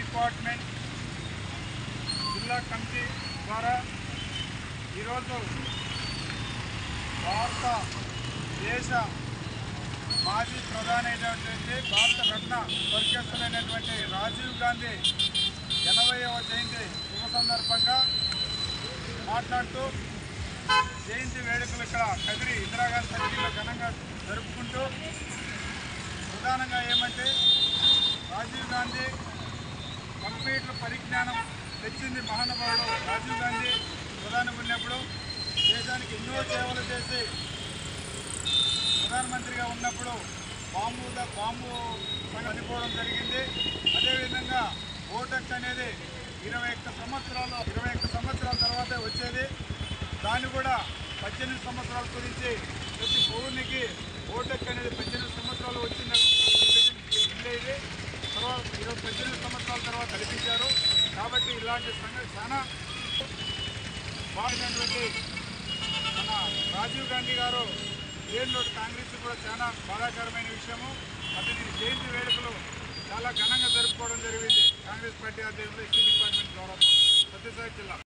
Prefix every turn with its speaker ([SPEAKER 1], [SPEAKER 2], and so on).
[SPEAKER 1] department జిల్లా committee ద్వారా ఈరోజు భారత దేశ మాజీ ప్రధాని అయినటువంటి భారత రత్న స్వర్గస్థులైనటువంటి రాజీవ్ గాంధీ ఎనభైవ జయంతి శుభ సందర్భంగా మాట్లాడుతూ జయంతి వేడుకలు ఇక్కడ కదిరి ఇందిరాగాంధీ సర్కిల్లో ఘనంగా జరుపుకుంటూ ప్రధానంగా ఏమంటే రాజీవ్ గాంధీ కంప్యూటర్ పరిజ్ఞానం తెచ్చింది మహానుభావుడు రాజీవ్ గాంధీ ప్రధాని ఉన్నప్పుడు దేశానికి ఎన్నో సేవలు చేసి ప్రధానమంత్రిగా ఉన్నప్పుడు బాంబు ద- బాంబు చనిపోవడం జరిగింది అదేవిధంగా ఓటెక్ అనేది ఇరవై ఒక్క సంవత్సరాలు ఇరవై ఒక్క సంవత్సరాల తర్వాతే వచ్చేది దాన్ని కూడా పద్దెనిమిది సంవత్సరాల గురించి ప్రతి పౌరునికి ఓటెక్ అనేది పద్దెనిమిది సంవత్సరాలు వచ్చిన ఉండేది తర్వాత ఇరవై పద్దెనిమిది సంవత్సరాల తర్వాత కల్పించారు కాబట్టి ఇలాంటి సంగతి చాలా బాగున్నటువంటి మన రాజీవ్ గాంధీ గారు ఏళ్ళు కాంగ్రెస్ కూడా చాలా బాధాకరమైన విషయము అతని జయంతి వేడుకలు చాలా ఘనంగా జరుపుకోవడం జరిగింది కాంగ్రెస్ పార్టీ ఆధ్వర్యంలో ఎస్టీ డిపార్ట్మెంట్ ద్వారా సత్యసాయి జిల్లా